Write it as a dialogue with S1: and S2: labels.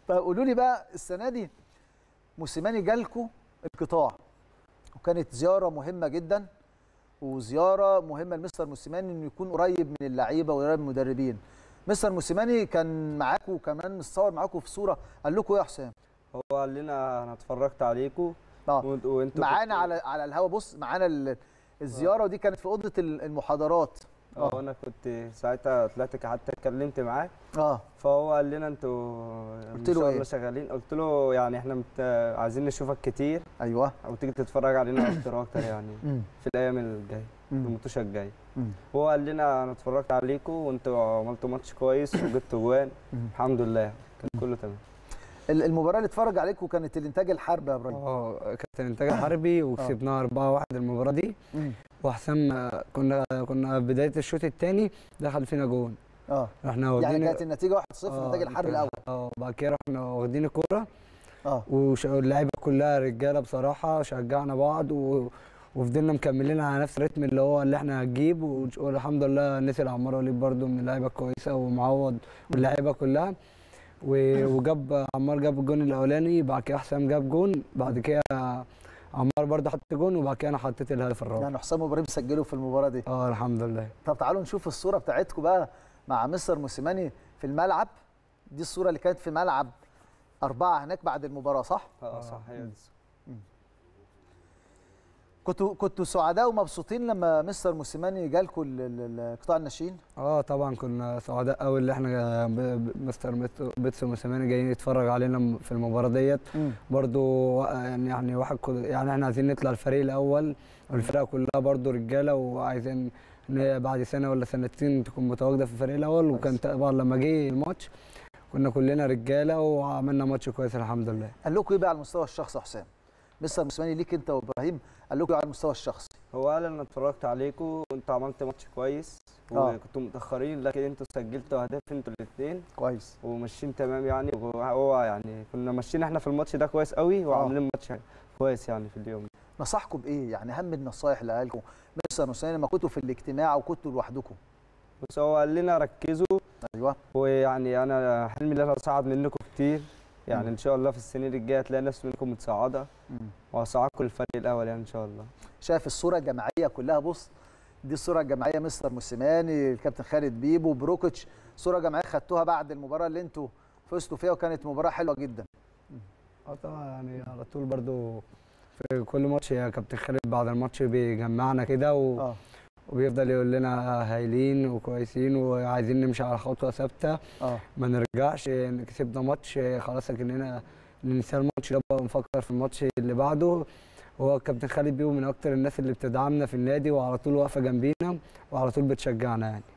S1: طيب قولوا لي بقى السنه دي موسيماني جالكوا القطاع وكانت زياره مهمه جدا وزياره مهمه لمستر موسيماني انه يكون قريب من اللعيبه وقريب من المدربين مستر موسيماني كان معاكم وكمان متصور معاكم في صوره قال لكم ايه يا حسام
S2: هو قال لنا انا اتفرجت عليكم
S1: اه
S2: وانت- وانتوا
S1: معانا
S2: كنتوا-
S1: على على الهوا بص معانا ال- الزياره ودي كانت في اوضه ال- المحاضرات
S2: اه وانا كنت ساعتها طلعت حتى اتكلمت معاه
S1: اه
S2: فهو قال لنا انتوا
S1: قلت
S2: ان
S1: له
S2: شاء
S1: ايه؟
S2: الله شغالين قلت له يعني احنا مت... عايزين نشوفك كتير
S1: ايوه
S2: او تيجي تتفرج علينا اكتر واكتر يعني
S1: مم.
S2: في الايام الجايه في
S1: مم.
S2: الماتشات الجايه
S1: مم.
S2: هو قال لنا انا اتفرجت عليكم وانتوا عملتوا ماتش كويس وجبتوا جوان
S1: مم.
S2: الحمد لله كان كله تمام
S1: ال- المباراه اللي اتفرج عليكم كانت الانتاج الحربي يا ابراهيم
S3: اه كابتن انتاج حربي وكسبناها 4-1 المباراه دي
S1: مم.
S3: وحسام آه، كنا كنا بدايه الشوط الثاني دخل فينا جون
S1: اه
S3: رحنا
S1: يعني
S3: واخدين
S1: كانت النتيجه 1-0
S3: آه،
S1: الانتاج الحربي الاول
S3: اه بعد كده رحنا واخدين الكوره
S1: اه
S3: وش- واللعيبه كلها رجاله بصراحه شجعنا بعض و... وفضلنا مكملين على نفس الريتم اللي هو اللي احنا هنجيب و- والحمد لله نسي عمار وليد برده من اللعيبه الكويسه ومعوض واللعيبه كلها و- وجاب عمار جاب الجون الاولاني بعد كده حسام جاب جون بعد كده عمار برده حط جون وبعد كده انا حطيت الهدف الرابع
S1: يعني حسام وابراهيم سجلوا في المباراه دي
S3: اه الحمد لله
S1: طب تعالوا نشوف الصوره بتاعتكم بقى مع مستر موسيماني في الملعب دي الصوره اللي كانت في ملعب أربعة هناك بعد المباراة صح؟
S2: اه صح هي دي.
S1: كنتوا كنتوا سعداء ومبسوطين لما مستر موسيماني جالكم ال- ال- ال- قطاع الناشئين؟
S3: اه طبعا كنا سعداء قوي اللي احنا ب- ب- مستر بيتسو- بيتسو موسيماني جايين يتفرج علينا في المباراه ديت برضو يعني يعني واحد كل يعني احنا عايزين نطلع الفريق الاول والفرقه كلها برضو رجاله وعايزين ن- بعد سنه ولا سنتين تكون متواجده في الفريق الاول وكان طبعا لما جه الماتش كنا كلنا رجاله وعملنا ماتش كويس الحمد لله
S1: قال لكم ايه بقى على المستوى الشخصي يا حسام؟ مستر موسيماني ليك انت وابراهيم قال لكم ايه على المستوى الشخصي؟
S2: هو قال انا اتفرجت عليكم وانتوا عملتوا ماتش كويس
S1: آه.
S2: وكنتوا متاخرين لكن انتوا سجلتوا اهداف انتوا الاثنين
S1: كويس
S2: وماشيين تمام يعني وهو يعني كنا ماشيين احنا في الماتش ده كويس قوي وعاملين ماتش كويس يعني في اليوم ده.
S1: نصحكم بايه؟ يعني اهم النصايح اللي قالكم مستر موسيماني لما كنتوا في الاجتماع وكنتوا لوحدكم
S2: بس هو قال لنا ركزوا
S1: ايوه
S2: ويعني انا حلمي ان انا اصعد منكم كتير يعني
S1: مم.
S2: ان شاء الله في السنين الجايه هتلاقي ناس منكم متصاعده
S1: مم.
S2: وهصعدكم الفريق الاول يعني ان شاء الله
S1: شايف الصوره الجماعيه كلها بص دي الصوره الجماعيه مستر موسيماني الكابتن خالد بيبو بروكيتش صوره جماعيه خدتوها بعد المباراه اللي انتوا فزتوا فيها وكانت مباراه حلوه جدا
S3: اه طبعا يعني على طول برضو في كل ماتش يا كابتن خالد بعد الماتش بيجمعنا كده و...
S1: اه
S3: وبيفضل يقول لنا هايلين وكويسين وعايزين نمشي على خطوه ثابته
S1: اه
S3: ما نرجعش كسبنا ماتش خلاص كاننا ننسى الماتش ده بقى ونفكر في الماتش اللي بعده هو كابتن خالد بيبو من اكتر الناس اللي بتدعمنا في النادي وعلى طول واقفه جنبينا وعلى طول بتشجعنا يعني